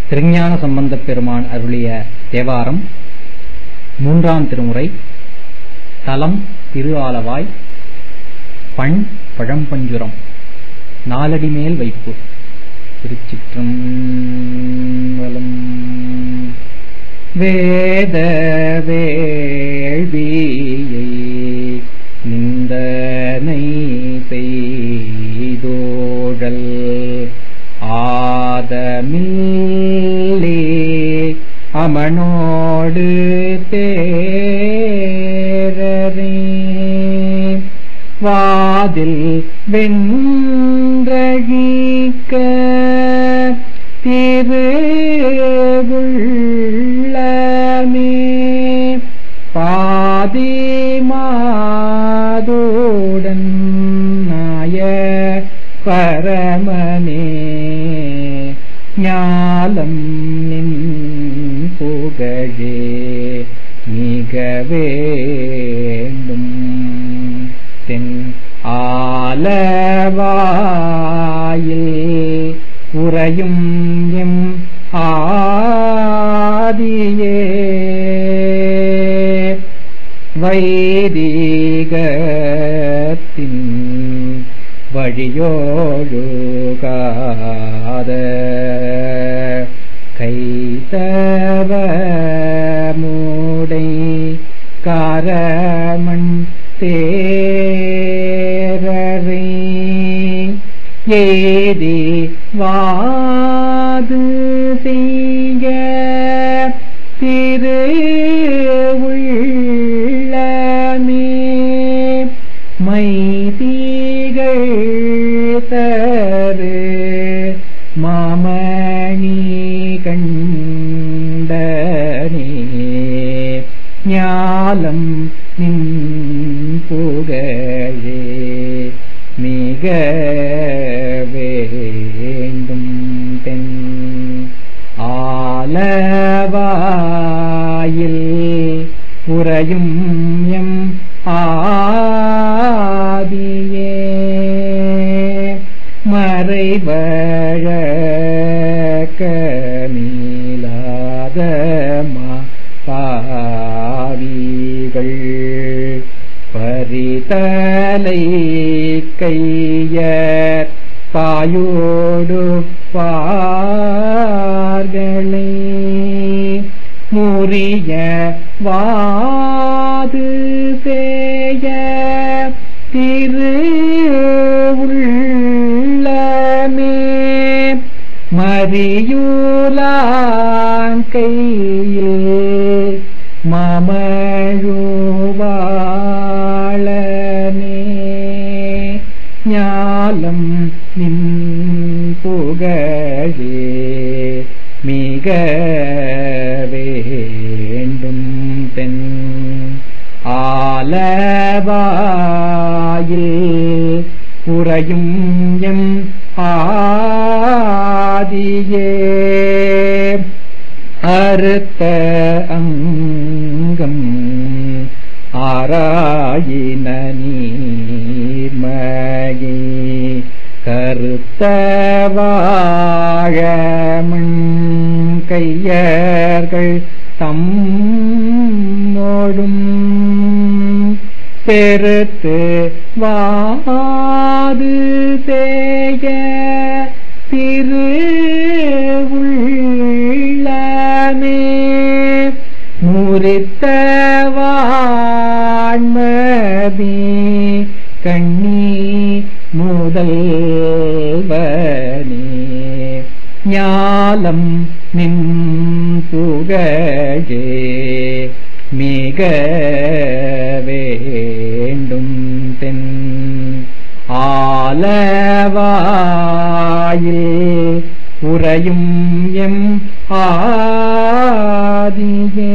திருஞான சம்பந்தப் பெருமான் அருளிய தேவாரம் மூன்றாம் திருமுறை தலம் திரு ஆலவாய் பண் பழம்பஞ்சுரம் நாலடி மேல் வைப்பு திருச்சிற்றம்பலம் வேத வேள்வியை நிந்தனை பெய்தோழல் ஆதமில்லே அமனோடு தேரரே வாதில் வென்றழிக்க திருவுள்ளமே பாதி மாதோடன் நாய பரமனே ஞாலம் நின் புகழே மிக வேண்டும் தென் ஆலவாயில் உறையும் எம் ஆதியே வைதிகத்தின் வழியோழுகாத கைதவ மூடை காரமண் தேரரை ஏதி வாது செய்ய திரு உள்ளமே மைதீகள் தரு மாமணி கண்டனே ஞாலம் நின் புகழே மிக வேண்டும் தென் ஆலவாயில் உறையும் எம் ஆதியே மறைவழக்கமிலாத பாவிகள் பரிதலை கையர் பாயோடு பார்களை முறிய வாது செய்ய திரு உள்ளமே மறியூலாங்கையில் மாமழுவாளனே ஞாலம் நின் புகழே மிக வேண்டும் தென் ஆலவாயில் உறையும் எம் ஆதியே அறுத்த அங்கம் ஆராயின நீர்மகி கருத்த வாழமண் கையர்கள் தம்மோடும் பெருத்து வாது செய்ய திரு உள்ளமே முறித்த வான்மதி கண்ணி முதல்வனே ஞாலம் நின் புகழே மிக வேண்டும் தென் ஆலவாயில் உறையும் எம் ஆதியே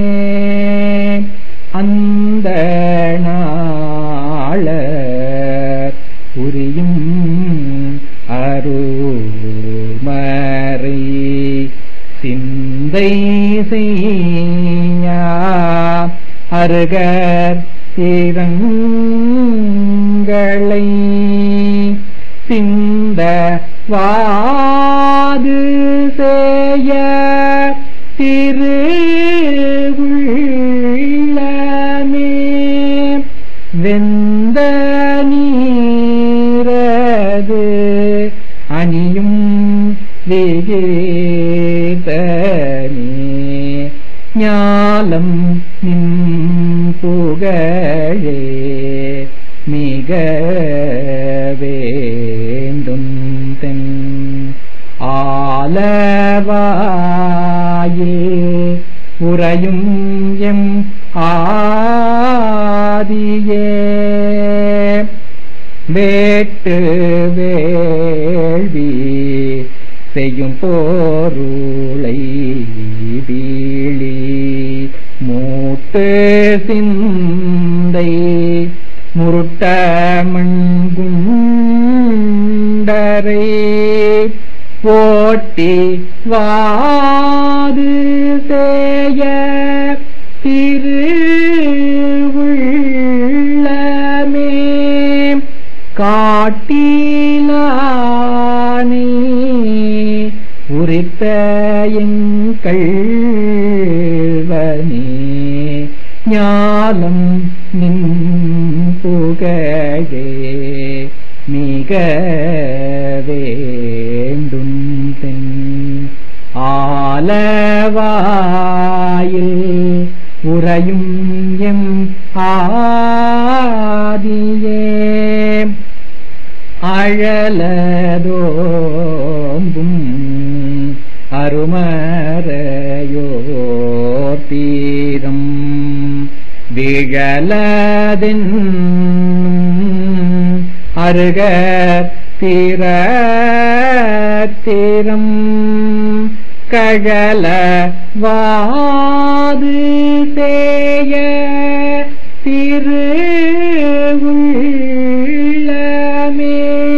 அந்த நாள உரியும் அருமறை சிந்தை செய்ய அருகர் திறங்களை சிந்த வாது செய்ய விகீதனே ஞாலம் நின் புகழே மிக வேண்டும் தென் ஆலவாயில் உறையும் எம் ஆதியே வேட்டு வேள்வி செய்யும் போருளை வீழி மூட்டு சிந்தை முருட்ட மண்குண்டரை ஓட்டி வாது செய்ய திருவுள்ளமே காட்டிலானே உரித்த எங்கள்வனே ஞாலம் நின் புகழே மிக வேண்டும் தென் ஆலவாயில் உறையும் எம் ஆதியே அழலதோம்பும் அருமறையோர் தீரம் விழலதென் அருக திறம் கழல வாது தேய திருவுள்ளமே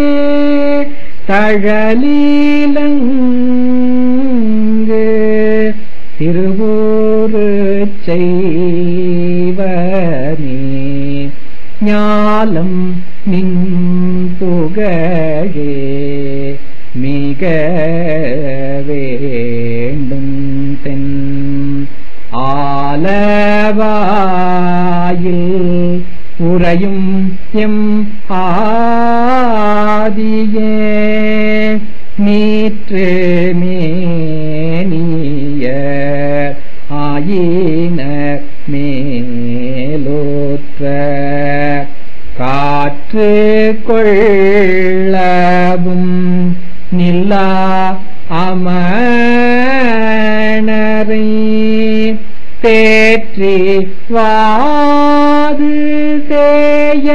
தழலீலங்கு திருவூரு செய்வனே ஞாலம் நின் புகழே மிக வேண்டும் தென் ஆலவாயில் உறையும் எம் ஆதியே நீற்று மேனிய ஆயின மேலோற்ற காற்று கொள்ளவும் நில்லா அமணரை தேற்றி வாது செய்ய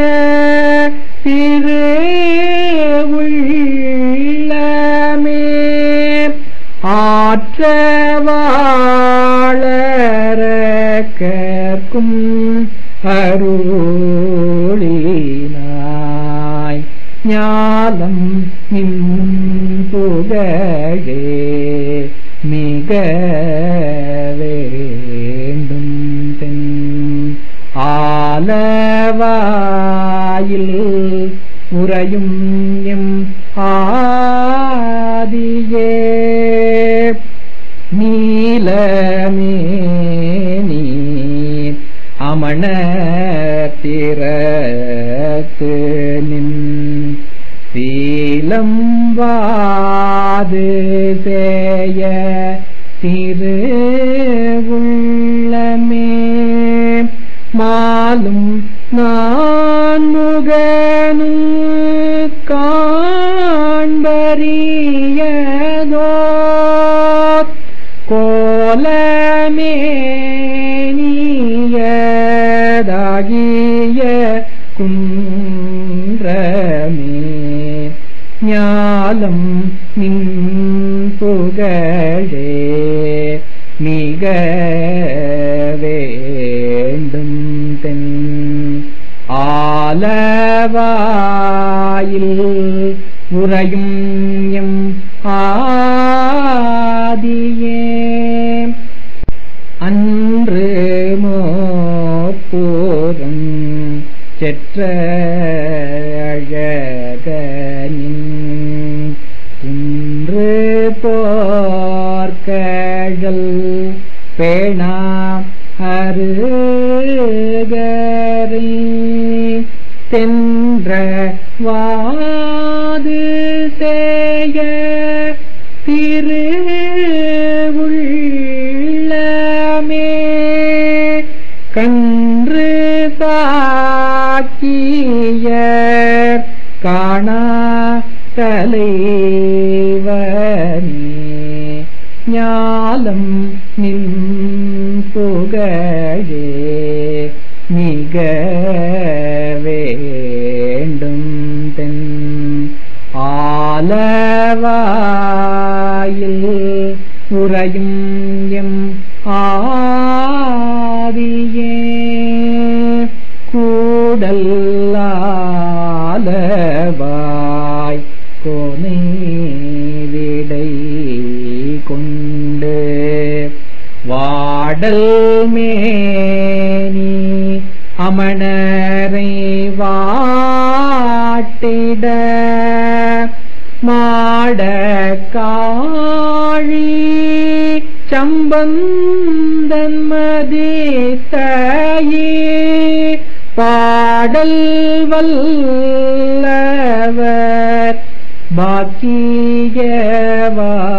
திருவுள்ளமே ஆற்றவாளர கற்கும் அருளினாய் ஞாலம் நின் புகழே மிக வேண்டும் தென் ஆலவாயில் உறையும் எம் ஆதியே நீலமே நீ அமண திறத்து நின் சீலம் வாது செய்ய திருவுள்ளமே மாலும் நான் முகனும் காண்பறியதோ கோலமே நீயதாகிய குன்றமே ஞாலம் நின் புகழே மிக வேண்டும் தென் ஆலவாயில் உறையும் எம் ஆதியே அன்று மோப்பூரம் செற்ற அழகனின் குன்று போர்க்கழல் பேணா அருகரை தென்ற வாது செய்ய தீ திரு உள்ளமே கன்று சாக்கியர் காணா தலைவனே ஞாலம் நின் புகழே மிக வேண்டும் தென் ஆலவாயில் உறையும் எம் ஆதியே கூடல்லாலவாய் கோனை விடை கொண்டு வாடல் மேனி அமணரை வாட்டிட மாட காழி சம்பந்தன் மதித்தையே பாடல் வல்லவர் பாக்கியவா